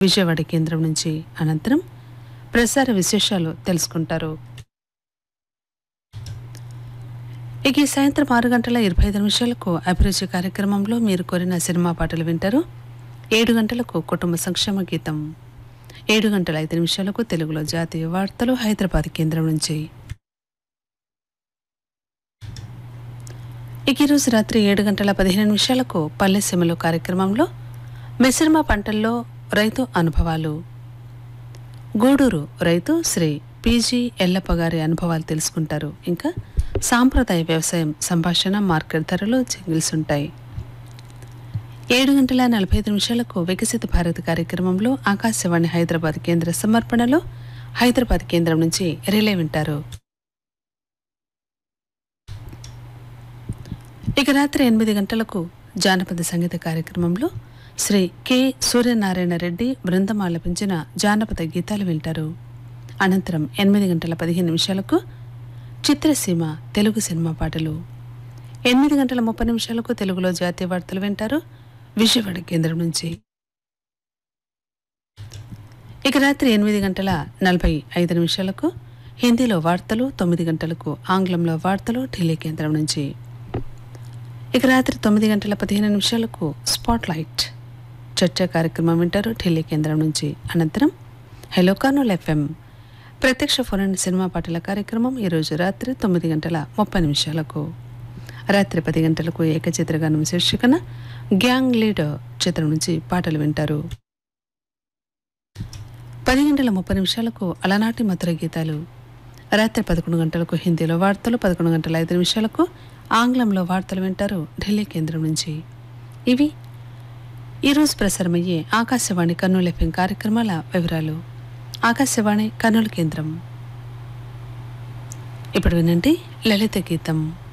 విజయవాడ కేంద్రం నుంచి అనంతరం ప్రసార విశేషాలు తెలుసుకుంటారు ఇక ఈ సాయంత్రం ఆరు గంటల ఇరవై ఐదు నిమిషాలకు అభిరుచి కార్యక్రమంలో మీరు కోరిన సినిమా పాటలు వింటారు ఏడు గంటలకు కుటుంబ సంక్షేమ గీతం ఏడు గంటల ఐదు నిమిషాలకు తెలుగులో జాతీయ వార్తలు హైదరాబాద్ కేంద్రం నుంచి ఇక ఈరోజు రాత్రి ఏడు గంటల పదిహేను నిమిషాలకు పల్లెసీమలు కార్యక్రమంలో మిశ్రమ పంటల్లో రైతు అనుభవాలు గూడూరు రైతు శ్రీ పీజీ ఎల్లప్ప గారి అనుభవాలు తెలుసుకుంటారు ఇంకా సాంప్రదాయ వ్యవసాయం సంభాషణ మార్కెట్ ధరలు జింగిల్స్ ఉంటాయి ఏడు గంటల నలభై ఐదు నిమిషాలకు వికసిత భారత్ కార్యక్రమంలో ఆకాశవాణి హైదరాబాద్ కేంద్ర సమర్పణలో హైదరాబాద్ కేంద్రం నుంచి రిలే వింటారు ఇక రాత్రి ఎనిమిది గంటలకు జానపద సంగీత కార్యక్రమంలో శ్రీ కె సూర్యనారాయణ రెడ్డి బృందం ఆలపించిన జానపద గీతాలు వింటారు అనంతరం ఎనిమిది గంటల పదిహేను నిమిషాలకు చిత్రసీమ తెలుగు సినిమా పాటలు ఎనిమిది గంటల ముప్పై నిమిషాలకు తెలుగులో జాతీయ వార్తలు వింటారు విజయవాడ కేంద్రం నుంచి ఇక రాత్రి ఎనిమిది గంటల నలభై ఐదు నిమిషాలకు హిందీలో వార్తలు తొమ్మిది గంటలకు ఆంగ్లంలో వార్తలు ఢిల్లీ కేంద్రం నుంచి ఇక రాత్రి తొమ్మిది గంటల పదిహేను నిమిషాలకు స్పాట్ లైట్ చర్చా కార్యక్రమం వింటారు ఢిల్లీ కేంద్రం నుంచి అనంతరం హలో కర్నూల్ ఎఫ్ఎం ప్రత్యక్ష ఫోన్ సినిమా పాటల కార్యక్రమం ఈరోజు రాత్రి తొమ్మిది గంటల ముప్పై నిమిషాలకు రాత్రి పది గంటలకు ఏకచిత్రగానం శీర్షికన గ్యాంగ్ లీడర్ చిత్రం నుంచి పాటలు వింటారు పది గంటల ముప్పై నిమిషాలకు అలనాటి మధుర గీతాలు రాత్రి పదకొండు గంటలకు హిందీలో వార్తలు పదకొండు గంటల ఐదు నిమిషాలకు ఆంగ్లంలో వార్తలు వింటారు ఢిల్లీ కేంద్రం నుంచి ఇవి ఈరోజు ప్రసారమయ్యే ఆకాశవాణి కర్నూలు ఎఫ్ఎం కార్యక్రమాల వివరాలు ఆకాశవాణి కర్నూలు కేంద్రం ఇప్పుడు వినండి లలిత గీతం